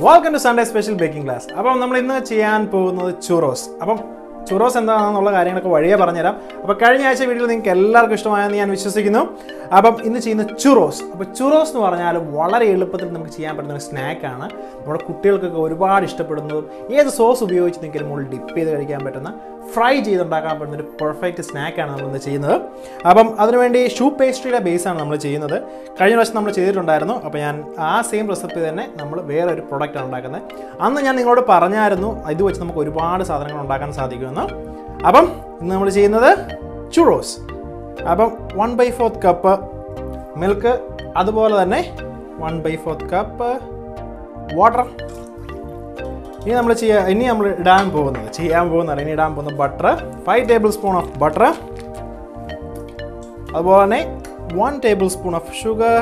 welcome to Sunday special baking class appam നമ്മൾ ഇന്ന് ചെയ്യാൻ പോകുന്നത് ചുറോസ് അപ്പം ചുറോസ് എന്താണെന്നുള്ള കാര്യങ്ങളൊക്കെ വഴിയെ പറഞ്ഞുതരാം അപ്പോൾ കഴിഞ്ഞ ആഴ്ച വീഡിയോ നിങ്ങൾക്ക് എല്ലാവർക്കും ഇഷ്ടമായെന്ന് ഞാൻ വിശ്വസിക്കുന്നു അപ്പം ഇന്ന് ചെയ്യുന്ന ചുറോസ് അപ്പോൾ ചുറോസ് എന്ന് പറഞ്ഞാൽ വളരെ എളുപ്പത്തിൽ നമുക്ക് ചെയ്യാൻ പറ്റുന്ന ഒരു സ്നാക്കാണ് നമ്മുടെ കുട്ടികൾക്കൊക്കെ ഒരുപാട് ഇഷ്ടപ്പെടുന്നതും ഏത് സോസ് ഉപയോഗിച്ച് നിങ്ങൾക്ക് മുകളിൽ ഡിപ്പ് ചെയ്ത് കഴിക്കാൻ പറ്റുന്ന ഫ്രൈ ചെയ്തുണ്ടാക്കാൻ പറ്റുന്ന ഒരു പെർഫെക്റ്റ് സ്നാക്കാണ് നമ്മൾ ഇന്ന് ചെയ്യുന്നത് അപ്പം അതിനുവേണ്ടി ഷൂ പേസ്ട്രിയുടെ ബേസാണ് നമ്മൾ ചെയ്യുന്നത് കഴിഞ്ഞ പ്രാവശ്യം നമ്മൾ ചെയ്തിട്ടുണ്ടായിരുന്നു അപ്പോൾ ഞാൻ ആ സെയിം റെസിപ്പി തന്നെ നമ്മൾ വേറെ ഒരു പ്രൊഡക്റ്റാണ് ഉണ്ടാക്കുന്നത് അന്ന് ഞാൻ നിങ്ങളോട് പറഞ്ഞായിരുന്നു ഇത് വെച്ച് നമുക്ക് ഒരുപാട് സാധനങ്ങൾ ഉണ്ടാക്കാൻ സാധിക്കുമെന്ന് അപ്പം ഇന്ന് നമ്മൾ ചെയ്യുന്നത് churros appam one by fourth cup milk അതുപോലെ തന്നെ one by fourth cup water ഇനി നമ്മൾ ചെയ്യാ ഇനി നമ്മൾ ഇടാൻ പോകുന്നത് ചെയ്യാൻ പോകുന്നത് ഇനി ഇടാൻ പോകുന്ന butter five tablespoon of butter അതുപോലെ തന്നെ one tablespoon of sugar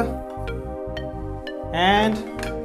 and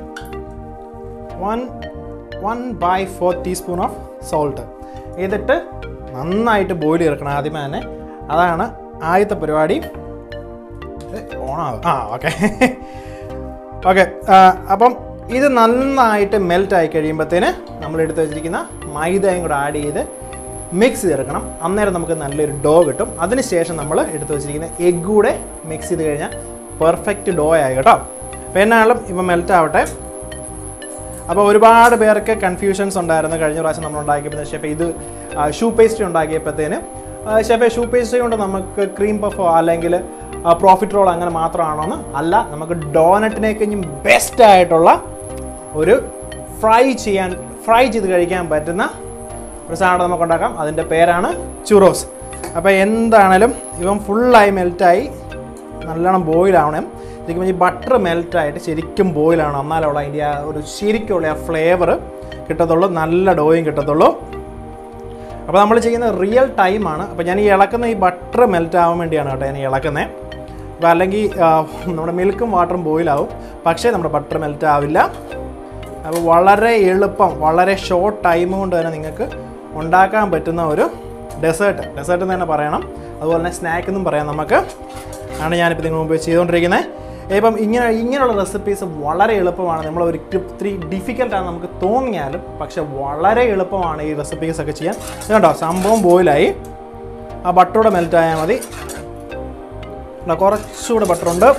one one by four teaspoon of salt ഇതിട്ട് നന്നായിട്ട് ബോയിൽ ചേർക്കണം ആദ്യമേ തന്നെ അതാണ് ആദ്യത്തെ പരിപാടി ഓണാവും ആ ഓക്കെ ഓക്കെ അപ്പം ഇത് നന്നായിട്ട് മെൽറ്റ് ആയി കഴിയുമ്പോഴത്തേന് നമ്മൾ എടുത്ത് വെച്ചിരിക്കുന്ന മൈദയും കൂടെ ആഡ് ചെയ്ത് മിക്സ് ചെയ്തെടുക്കണം അന്നേരം നമുക്ക് നല്ലൊരു ഡോ കിട്ടും അതിനുശേഷം നമ്മൾ എടുത്ത് വെച്ചിരിക്കുന്ന എഗ് കൂടെ മിക്സ് ചെയ്ത് കഴിഞ്ഞാൽ പെർഫെക്റ്റ് ഡോ ആയി കേട്ടോ അപ്പോൾ എന്നാലും ഇപ്പം മെൽറ്റ് ആവട്ടെ അപ്പോൾ ഒരുപാട് പേർക്ക് കൺഫ്യൂഷൻസ് ഉണ്ടായിരുന്നു കഴിഞ്ഞ പ്രാവശ്യം നമ്മൾ ഉണ്ടാക്കിയപ്പോൾ ഷെഫ് ഇത് ഷൂ പേസ്ട്രി ഉണ്ടാക്കിയപ്പോഴത്തേന് ഷെഫ് ഷൂ പേസ്ട്രി കൊണ്ട് നമുക്ക് ക്രീം പഫോ അല്ലെങ്കിൽ പ്രോഫിറ്റ് റോൾ അങ്ങനെ മാത്രമാണോ എന്ന് അല്ല നമുക്ക് ഡോനറ്റിനെ കഴിഞ്ഞും ബെസ്റ്റ് ആയിട്ടുള്ള ഒരു ഫ്രൈ ചെയ്യാൻ ഫ്രൈ ചെയ്ത് കഴിക്കാൻ പറ്റുന്ന ഒരു സാധനം നമുക്ക് ഉണ്ടാക്കാം അതിൻ്റെ പേരാണ് ചുറോസ് അപ്പോൾ എന്താണേലും ഇവൻ ഫുള്ളായി മെൽറ്റായി നല്ലോണം ബോയിലാവണം ശരിക്കും ഈ ബട്ടർ മെൽറ്റായിട്ട് ശരിക്കും ബോയിലാണ് എന്നാലുള്ള അതിൻ്റെ ആ ഒരു ശരിക്കുള്ള ആ ഫ്ലേവർ കിട്ടത്തുള്ളൂ നല്ല ഡോയും കിട്ടത്തുള്ളൂ അപ്പോൾ നമ്മൾ ചെയ്യുന്ന റിയൽ ടൈമാണ് അപ്പോൾ ഞാൻ ഈ ഇളക്കുന്ന ഈ ബട്ടർ മെൽറ്റ് ആവാൻ വേണ്ടിയാണ് കേട്ടോ ഞാൻ ഈ ഇളക്കുന്നത് അപ്പോൾ അല്ലെങ്കിൽ ആ, നമ്മുടെ മിൽക്കും വാട്ടറും ബോയിലാവും പക്ഷേ നമ്മുടെ ബട്ടർ മെൽറ്റ് ആവില്ല അപ്പോൾ വളരെ എളുപ്പം വളരെ ഷോർട്ട് ടൈം കൊണ്ട് തന്നെ നിങ്ങൾക്ക് ഉണ്ടാക്കാൻ പറ്റുന്ന ഒരു ഡെസേർട്ട് ഡെസേർട്ട് എന്ന് തന്നെ പറയണം അതുപോലെ തന്നെ സ്നാക്ക് എന്നും പറയാം നമുക്ക് ആണ് ഞാനിപ്പോൾ നിങ്ങൾ മുമ്പ് ചെയ്തുകൊണ്ടിരിക്കുന്നത് ഇപ്പം ഇങ്ങനെ ഇങ്ങനെയുള്ള റെസിപ്പീസ് വളരെ എളുപ്പമാണ് നമ്മൾ ഒരു ഇത്തിരി ഡിഫിക്കൽട്ടാണ് നമുക്ക് തോന്നിയാലും പക്ഷെ വളരെ എളുപ്പമാണ് ഈ റെസിപ്പീസ് ഒക്കെ ചെയ്യാൻ ഇത് കണ്ടോ സംഭവം ബോയിലായി ആ ബട്ടറൂടെ മെൽറ്റ് ആയാൽ മതി ഇതാ കുറച്ചുകൂടെ ബട്ടറുണ്ട്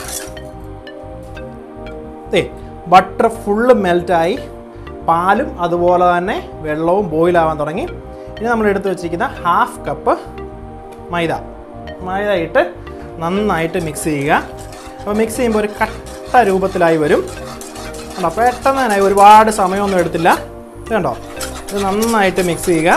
ഏ ബട്ടർ ഫുള്ള് മെൽറ്റായി പാലും അതുപോലെ തന്നെ വെള്ളവും ബോയിലാവാൻ തുടങ്ങി ഇനി നമ്മൾ എടുത്ത് വെച്ചിരിക്കുന്ന ഹാഫ് കപ്പ് മൈദ മൈദ ഇട്ട് നന്നായിട്ട് മിക്സ് ചെയ്യുക അപ്പോൾ മിക്സ് ചെയ്യുമ്പോൾ ഒരു കട്ട രൂപത്തിലായി വരും കണ്ടോ പെട്ടെന്ന് തന്നെ ഒരുപാട് സമയമൊന്നും എടുത്തില്ല ഇത് കണ്ടോ ഇത് നന്നായിട്ട് മിക്സ് ചെയ്യുക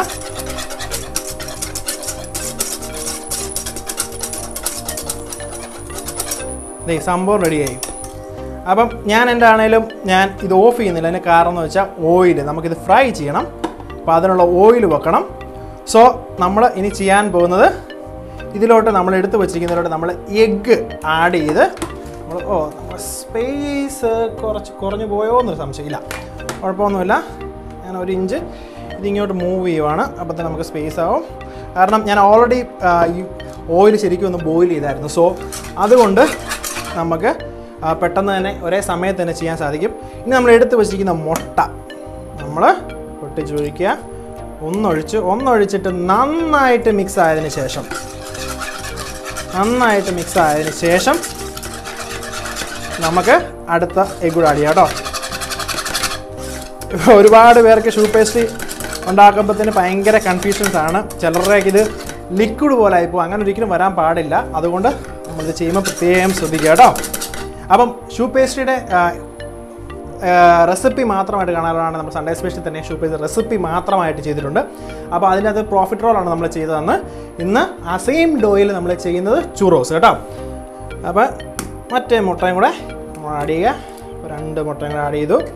ദേ സംഭവം റെഡിയായി അപ്പം ഞാൻ എൻ്റെ ആണേലും ഞാൻ ഇത് ഓഫ് ചെയ്യുന്നില്ല അതിൻ്റെ കാരണം എന്ന് വെച്ചാൽ ഓയിൽ നമുക്കിത് ഫ്രൈ ചെയ്യണം അപ്പോൾ അതിനുള്ള ഓയിൽ വെക്കണം സോ നമ്മൾ ഇനി ചെയ്യാൻ പോകുന്നത് ഇതിലോട്ട് നമ്മൾ എടുത്ത് വെച്ചിരിക്കുന്നതിലോട്ട് നമ്മൾ എഗ്ഗ് ആഡ് ചെയ്ത് നമ്മൾ ഓ നമ്മൾ സ്പേസ് കുറച്ച് കുറഞ്ഞു പോയോ എന്നൊരു സംശയമില്ല കുഴപ്പമൊന്നുമില്ല ഞാൻ ഒരു ഇഞ്ച് ഇതിങ്ങോട്ട് മൂവ് ചെയ്യുവാണ് അപ്പോൾ തന്നെ നമുക്ക് സ്പേസ് ആവും കാരണം ഞാൻ ഓൾറെഡി ഈ ഓയിൽ ശരിക്കും ഒന്ന് ബോയിൽ ചെയ്തായിരുന്നു സോ അതുകൊണ്ട് നമുക്ക് ആ, പെട്ടെന്ന് തന്നെ ഒരേ സമയത്ത് തന്നെ ചെയ്യാൻ സാധിക്കും ഇനി നമ്മൾ എടുത്ത് വെച്ചിരിക്കുന്ന മുട്ട നമ്മൾ പൊട്ടിച്ചൊഴിക്കുക ഒന്നൊഴിച്ച് ഒന്നൊഴിച്ചിട്ട് നന്നായിട്ട് മിക്സ് ആയതിനു ശേഷം നന്നായിട്ട് മിക്സ് ആയതിനു ശേഷം നമുക്ക് അടുത്ത എഗ് കൂടെ ആഡ് ചെയ്യാം കേട്ടോ ഒരുപാട് പേർക്ക് ഷൂ പേസ്ട്രി ഉണ്ടാക്കുമ്പോഴത്തേന് ഭയങ്കര കൺഫ്യൂഷൻസ് ആണ് ചിലരുടെയൊക്കെ ഇത് ലിക്വിഡ് പോലെ ആയിപ്പോൾ അങ്ങനെ ഒരിക്കലും വരാൻ പാടില്ല അതുകൊണ്ട് നമ്മളിത് ചെയ്യുമ്പോൾ പ്രത്യേകം ശ്രദ്ധിക്കുക കേട്ടോ അപ്പം ഷൂ പേസ്ട്രിയുടെ റെസിപ്പി മാത്രമായിട്ട് കാണാനാണ് നമ്മൾ സൺഡേ സ്പെഷ്യൽ തന്നെ ഷൂ പേസ്ട്രി റെസിപ്പി മാത്രമായിട്ട് ചെയ്തിട്ടുണ്ട് അപ്പോൾ അതിനകത്ത് പ്രോഫിറ്റ് റോളാണ് നമ്മൾ ചെയ്തതെന്ന് ഇന്ന് ആ സെയിം ഡോയിൽ നമ്മൾ ചെയ്യുന്നത് ചൂറോസ് കേട്ടോ അപ്പോൾ മറ്റേ മുട്ടയും കൂടെ നമ്മൾ ആഡ് ചെയ്യുക അപ്പോൾ രണ്ട് മുട്ടയും കൂടെ ആഡ് ചെയ്തു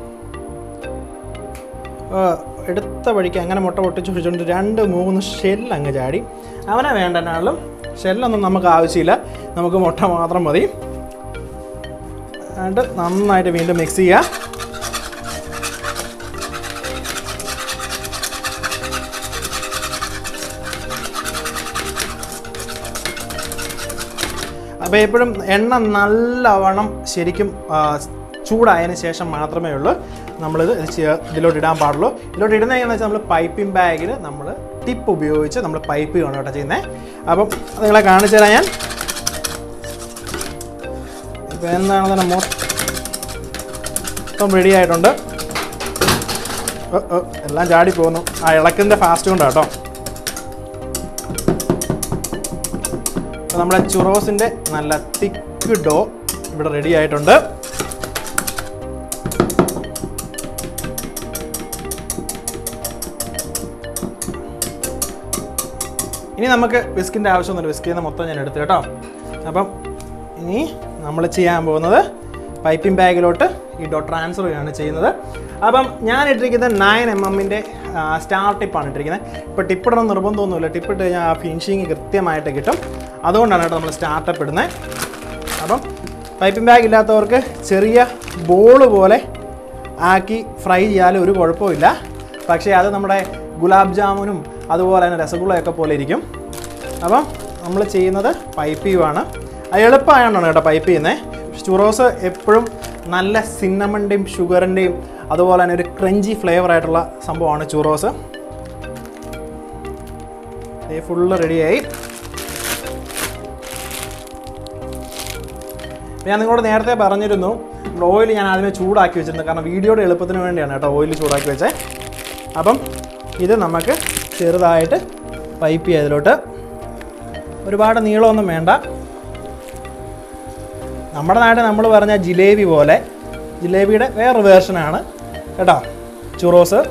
ഏഹ് എടുത്ത വഴിക്ക് അങ്ങനെ മുട്ട പൊട്ടിച്ച് പിടിച്ചുകൊണ്ട് രണ്ട് മൂന്ന് ഷെല്ല് അങ്ങ് ചാടി അവനെ വേണ്ടനാളും ഷെല്ലൊന്നും നമുക്ക് ആവശ്യമില്ല നമുക്ക് മുട്ട മാത്രം മതി എന്നിട്ട് നന്നായിട്ട് വീണ്ടും മിക്സ് ചെയ്യുക അപ്പോൾ എപ്പോഴും എണ്ണ നല്ലവണ്ണം ശരിക്കും ആ, ചൂടായതിന് ശേഷം മാത്രമേ ഉള്ളൂ നമ്മളിത് ചെ- ഇതിലോട്ട് ഇടാൻ പാടുള്ളൂ ഇതിലോട്ട് ഇടുന്ന എങ്ങനെയാണെന്ന് വെച്ചാൽ നമ്മൾ പൈപ്പിംഗ് ബാഗിൽ നമ്മൾ ടിപ്പ് ഉപയോഗിച്ച് നമ്മൾ പൈപ്പ് ചെയ്യണം കേട്ടോ ചെയ്യുന്നത് അപ്പം അത് നിങ്ങളെ കാണിച്ചു തരാം ഞാൻ ഇപ്പം എന്താണെന്ന് തന്നെ മൊത്തം റെഡി ആയിട്ടുണ്ട് ഓ, ഓ, എല്ലാം ചാടി പോകുന്നു ആ ഇളക്കിൻ്റെ ഫാസ്റ്റ് കൊണ്ടാണ് കേട്ടോ അപ്പോൾ നമ്മുടെ ചുറോസിൻ്റെ നല്ല തിക്ക് ഡോ ഇവിടെ റെഡി ആയിട്ടുണ്ട് ഇനി നമുക്ക് വിസ്കിൻ്റെ ആവശ്യമൊന്നുമില്ല വിസ്കിൽ നിന്ന് മൊത്തം ഞാൻ എടുത്തു കേട്ടോ അപ്പം ഇനി നമ്മൾ ചെയ്യാൻ പോകുന്നത് പൈപ്പിംഗ് ബാഗിലോട്ട് ഈ ഡോ ട്രാൻസ്ഫർ ചെയ്യുകയാണ് ചെയ്യുന്നത് അപ്പം ഞാൻ ഇട്ടിരിക്കുന്നത് നയൻ എം എമ്മിൻ്റെ സ്റ്റാർ ടിപ്പാണ് ഇട്ടിരിക്കുന്നത് ഇപ്പോൾ ടിപ്പിടണം നിർബന്ധമൊന്നുമില്ല ടിപ്പ് ഇട്ട് കഴിഞ്ഞാൽ ആ ഫിനിഷിങ് കൃത്യമായിട്ട് കിട്ടും അതുകൊണ്ടാണ് കേട്ടോ നമ്മൾ സ്റ്റാർട്ടപ്പ് ഇടുന്നത് അപ്പം പൈപ്പിംഗ് ബാഗ് ഇല്ലാത്തവർക്ക് ചെറിയ ബോൾ പോലെ ആക്കി ഫ്രൈ ചെയ്യാനും ഒരു കുഴപ്പമില്ല പക്ഷേ അത് നമ്മുടെ ഗുലാബ് ജാമുനും അതുപോലെ തന്നെ രസഗുളയൊക്കെ പോലെ ഇരിക്കും അപ്പം നമ്മൾ ചെയ്യുന്നത് പൈപ്പ് ചെയ്യുവാണ് അത് എളുപ്പമായാണ് കേട്ടോ പൈപ്പ് ചെയ്യുന്നത് ചുറോസ് എപ്പോഴും നല്ല സിന്നമണിൻ്റെയും ഷുഗറിൻ്റെയും അതുപോലെ തന്നെ ഒരു ക്രഞ്ചി ഫ്ലേവർ ആയിട്ടുള്ള സംഭവമാണ് ചുറോസ് ഇത് ഫുള്ള് റെഡിയായി ഞാൻ നിങ്ങളോട് നേരത്തെ പറഞ്ഞിരുന്നു ഓയിൽ ഞാൻ ആദ്യമേ ചൂടാക്കി വെച്ചിരുന്നു കാരണം വീഡിയോയുടെ എളുപ്പത്തിന് വേണ്ടിയാണ് കേട്ടോ ഓയിൽ ചൂടാക്കി വെച്ചേ അപ്പം ഇത് നമുക്ക് ചെറുതായിട്ട് പൈപ്പ് ചെയ്തതിലോട്ട് ഒരുപാട് നീളമൊന്നും വേണ്ട നമ്മുടെ നാട്ടിൽ നമ്മൾ പറഞ്ഞ ജിലേബി പോലെ ജിലേബിയുടെ വേറൊരു വേർഷനാണ് കേട്ടോ ചുറോസ്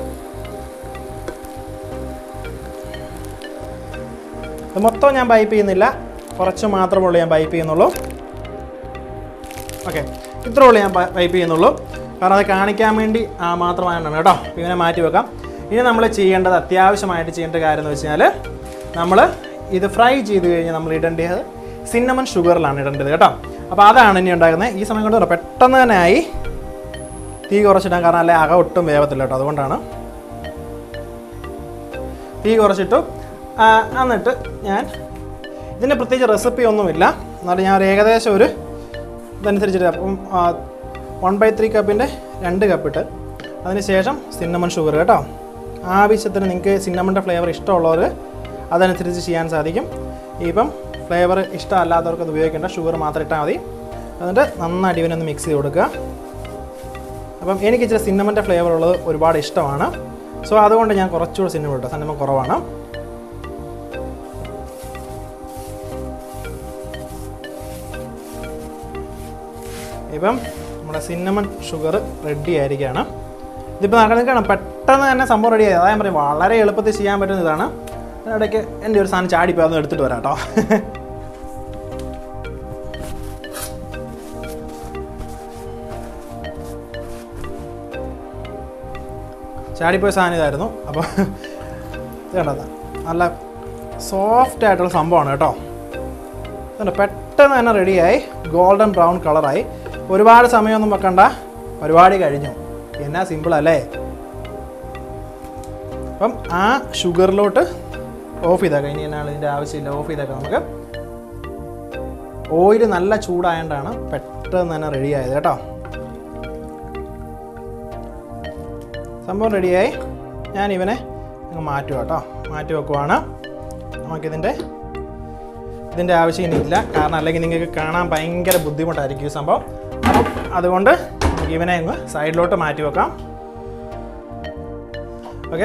ഇത് മൊത്തം ഞാൻ പൈപ്പ് ചെയ്യുന്നില്ല കുറച്ച് മാത്രമേ ഉള്ളൂ ഞാൻ പൈപ്പ് ചെയ്യുന്നുള്ളൂ ഓക്കെ ഇത്രേ ഉള്ളൂ ഞാൻ പൈപ്പ് ചെയ്യുന്നുള്ളൂ കാരണം അത് കാണിക്കാൻ വേണ്ടി ആ, മാത്രമായിട്ടാണ് കേട്ടോ ഇങ്ങനെ മാറ്റി വെക്കാം ഇനി നമ്മൾ ചെയ്യേണ്ടത് അത്യാവശ്യമായിട്ട് ചെയ്യേണ്ട കാര്യം എന്ന് വെച്ചാൽ നമ്മൾ ഇത് ഫ്രൈ ചെയ്ത് കഴിഞ്ഞ് നമ്മൾ ഇടേണ്ടത് സിന്നമൺ ഷുഗറിലാണ് ഇടേണ്ടത് കേട്ടോ അപ്പോൾ അതാണ് ഇനി ഉണ്ടാക്കുന്നത് ഈ സമയം കൊണ്ട് പറ- പെട്ടെന്ന് തന്നെ ആയി തീ കുറച്ചിടാൻ കാരണം അല്ലെ അക ഒട്ടും വേവത്തില്ല കേട്ടോ അതുകൊണ്ടാണ് തീ കുറച്ചിട്ടു ആ, എന്നിട്ട് ഞാൻ ഇതിന് പ്രത്യേകിച്ച് റെസിപ്പി ഒന്നുമില്ല എന്നാലും ഞാൻ ഒരു ഏകദേശം ഒരു ഇതനുസരിച്ചിട്ട് അപ്പം വൺ ബൈ ത്രീ കപ്പിൻ്റെ രണ്ട് കപ്പിട്ട് അതിന് ശേഷം സിന്നമൺ ഷുഗർ കേട്ടോ ആവശ്യത്തിന് നിങ്ങൾക്ക് സിന്നമണിൻ്റെ ഫ്ലേവർ ഇഷ്ടമുള്ളവർ അതനുസരിച്ച് ചെയ്യാൻ സാധിക്കും ഇപ്പം ഫ്ലേവർ ഇഷ്ടമല്ലാത്തവർക്ക് അത് ഉപയോഗിക്കേണ്ട ഷുഗർ മാത്രം ഇട്ടാൽ മതി എന്നിട്ട് നന്നായിട്ട് ഇവനൊന്ന് മിക്സ് ചെയ്ത് കൊടുക്കുക അപ്പം എനിക്ക് ഇച്ചിരി സിന്നമൻ്റെ ഫ്ലേവർ ഉള്ളത് ഒരുപാട് ഇഷ്ടമാണ് സോ അതുകൊണ്ട് ഞാൻ കുറച്ചുകൂടി സിന്നമൺ ഇട്ടു സിന്നമൺ കുറവാണ് ഇപ്പം നമ്മുടെ സിന്നമൺ ഷുഗർ റെഡി ആയിരിക്കുകയാണ് ഇതിപ്പോൾ നടക്കണം പെട്ടെന്ന് തന്നെ സംഭവം റെഡി ആയി അതാ ഞാൻ പറയും വളരെ എളുപ്പത്തിൽ ചെയ്യാൻ പറ്റുന്ന ഇതാണ് അതിനിടയ്ക്ക് എൻ്റെ ഒരു സാധനം ചാടിപ്പോയി അതൊന്ന് എടുത്തിട്ട് വരാം കേട്ടോ ചാടിപ്പോയ സാധനം ഇതായിരുന്നു അപ്പോൾ ഇത് കണ്ടത് നല്ല സോഫ്റ്റ് ആയിട്ടുള്ള സംഭവമാണ് കേട്ടോ ഇതുണ്ട് പെട്ടെന്ന് തന്നെ റെഡിയായി ഗോൾഡൻ ബ്രൗൺ കളറായി ഒരുപാട് സമയമൊന്നും വെക്കണ്ട പരിപാടി കഴിഞ്ഞു എന്നാ സിമ്പിൾ അല്ലേ അപ്പം ആ ഷുഗറിലോട്ട് ഓഫ് ചെയ്തേക്കാം ഇനി എന്നാണ് ഇതിൻ്റെ ആവശ്യമില്ല ഓഫ് ചെയ്തേക്കാം നമുക്ക് ഓയിൽ നല്ല ചൂടായതുകൊണ്ടാണ് പെട്ടെന്ന് തന്നെ റെഡിയായത് കേട്ടോ സംഭവം റെഡിയായി ഞാൻ ഇവനെ അങ്ങ് മാറ്റുക കേട്ടോ മാറ്റി വെക്കുവാണ് നമുക്കിതിൻ്റെ ഇതിൻ്റെ ആവശ്യം ഇനിയില്ല കാരണം അല്ലെങ്കിൽ നിങ്ങൾക്ക് കാണാൻ ഭയങ്കര ബുദ്ധിമുട്ടായിരിക്കും ഈ സംഭവം അപ്പം അതുകൊണ്ട് നമുക്ക് ഇവനെ അങ്ങ് സൈഡിലോട്ട് മാറ്റി വെക്കാം ഓക്കെ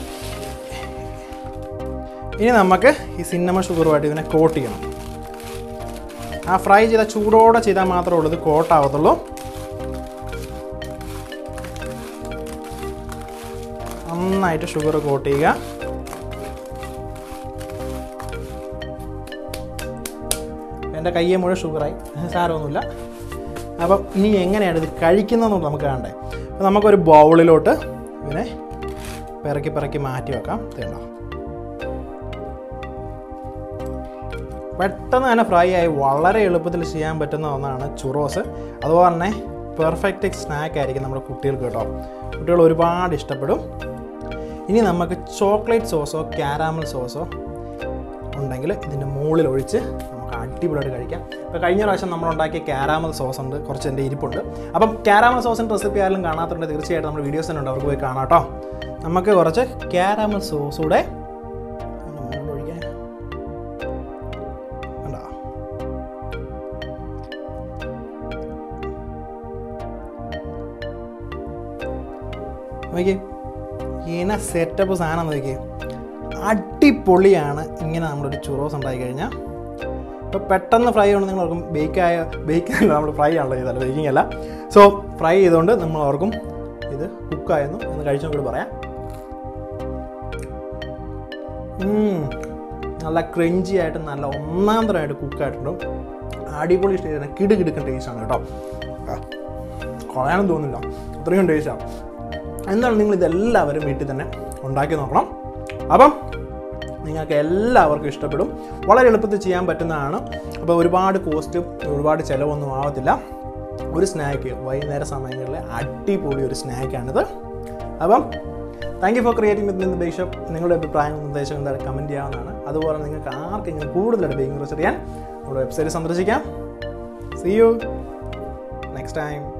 ഇനി നമുക്ക് ഈ സിന്നമ ഷുഗറുമായിട്ട് ഇതിനെ കോട്ട് ചെയ്യണം ആ ഫ്രൈ ചെയ്ത ചൂടോടെ ചെയ്താൽ മാത്രമേ ഉള്ളൂ ഇത് കോട്ടാവത്തുള്ളൂ നന്നായിട്ട് ഷുഗർ കോട്ട് ചെയ്യുക എൻ്റെ കയ്യെ മുഴുവൻ ഷുഗറായി സാരമൊന്നുമില്ല അപ്പം ഇനി എങ്ങനെയാണ് ഇത് കഴിക്കുന്നതെന്ന് നമുക്ക് കാണണ്ടേ അപ്പോൾ നമുക്കൊരു ബൗളിലോട്ട് ഇതിനെ പിറക്കി പിറക്കി മാറ്റി വെക്കാം തേണ്ട പെട്ടെന്ന് തന്നെ ഫ്രൈ ആയി വളരെ എളുപ്പത്തിൽ ചെയ്യാൻ പറ്റുന്ന ഒന്നാണ് ചുറോസ് അതുപോലെ തന്നെ പെർഫെക്റ്റ് സ്നാക്ക് ആയിരിക്കും നമ്മുടെ കുട്ടികൾക്ക് കേട്ടോ കുട്ടികൾ ഒരുപാട് ഇഷ്ടപ്പെടും ഇനി നമുക്ക് ചോക്ലേറ്റ് സോസോ ക്യാരാമൽ സോസോ ഉണ്ടെങ്കിൽ ഇതിൻ്റെ മുകളിൽ ഒഴിച്ച് നമുക്ക് നമുക്ക് അടിപൊളിയായിട്ട് കഴിക്കാം ഇപ്പോൾ കഴിഞ്ഞ പ്രാവശ്യം നമ്മൾ ഉണ്ടാക്കിയ ക്യാരാമൽ സോസ് ഉണ്ട് കുറച്ച് എൻ്റെ ഇരിപ്പുണ്ട് അപ്പം ക്യാരാമൽ സോസിൻ്റെ റെസിപ്പി ആയാലും കാണാത്തുണ്ട് തീർച്ചയായിട്ടും നമ്മുടെ വീഡിയോസ് തന്നെ ഉണ്ട് അവർക്ക് പോയി കാണാം കേട്ടോ നമുക്ക് കുറച്ച് ക്യാരാമൽ സോസ് കൂടെ ഒന്ന് മുകളിൽ ഒഴിക്കാൻ കണ്ടോ നോക്കിയേ ഇന സെറ്റപ്പ് സാധനം നോക്കിയേ അടിപൊളിയാണ് ഇങ്ങനെ നമ്മളൊരു ചുറോസ് ഉണ്ടാക്കി കഴിഞ്ഞാൽ ഇപ്പോൾ പെട്ടെന്ന് ഫ്രൈ ചെയ്യണം നിങ്ങൾ ഓർക്കും ബേക്കായ ബേക്ക് അല്ല നമ്മൾ ഫ്രൈ ആണല്ലോ ചെയ്തല്ല ബേക്കിംഗ് അല്ല സോ ഫ്രൈ ചെയ്തുകൊണ്ട് നമ്മൾ ഓർക്കും ഇത് കുക്കായെന്നു എന്ന് കഴിച്ചു നോക്കിയിട്ട് പറയാം ഉം, നല്ല ക്രഞ്ചി ആയിട്ട് നല്ല ഒന്നാം തരമായിട്ട് കുക്കായിട്ടുണ്ട് അടിപൊളി ടേസ്റ്റാണ് കിട് കിടുക്കൻ ടേസ്റ്റാണ് കേട്ടോ ആ, കളയാനും തോന്നില്ല അത്രയും ടേസ്റ്റാണ് എന്താണ് നിങ്ങൾ ഇതെല്ലാവരും വീട്ടിൽ തന്നെ ഉണ്ടാക്കി നോക്കണം അപ്പം നിങ്ങൾക്ക് എല്ലാവർക്കും ഇഷ്ടപ്പെടും വളരെ എളുപ്പത്തിൽ ചെയ്യാൻ പറ്റുന്നതാണ് അപ്പോൾ ഒരുപാട് കോസ്റ്റ് ഒരുപാട് ചിലവൊന്നും ആവത്തില്ല ഒരു സ്നാക്ക് വൈകുന്നേര സമയങ്ങളിൽ അടിപൊളി ഒരു സ്നാക്കാണിത് appam thank you for creating with മിന്ന് ബേഷപ്പ് നിങ്ങളുടെ അഭിപ്രായങ്ങളും നിർദ്ദേശങ്ങളും എന്തായാലും കമൻറ്റ് ചെയ്യാവുന്നതാണ് അതുപോലെ നിങ്ങൾക്ക് ആർക്കെങ്കിലും കൂടുതലായിട്ട് ബേക്കിംഗ് കുറിച്ച് അറിയാൻ നമ്മുടെ വെബ്സൈറ്റ് സന്ദർശിക്കാം സി യു നെക്സ്റ്റ് ടൈം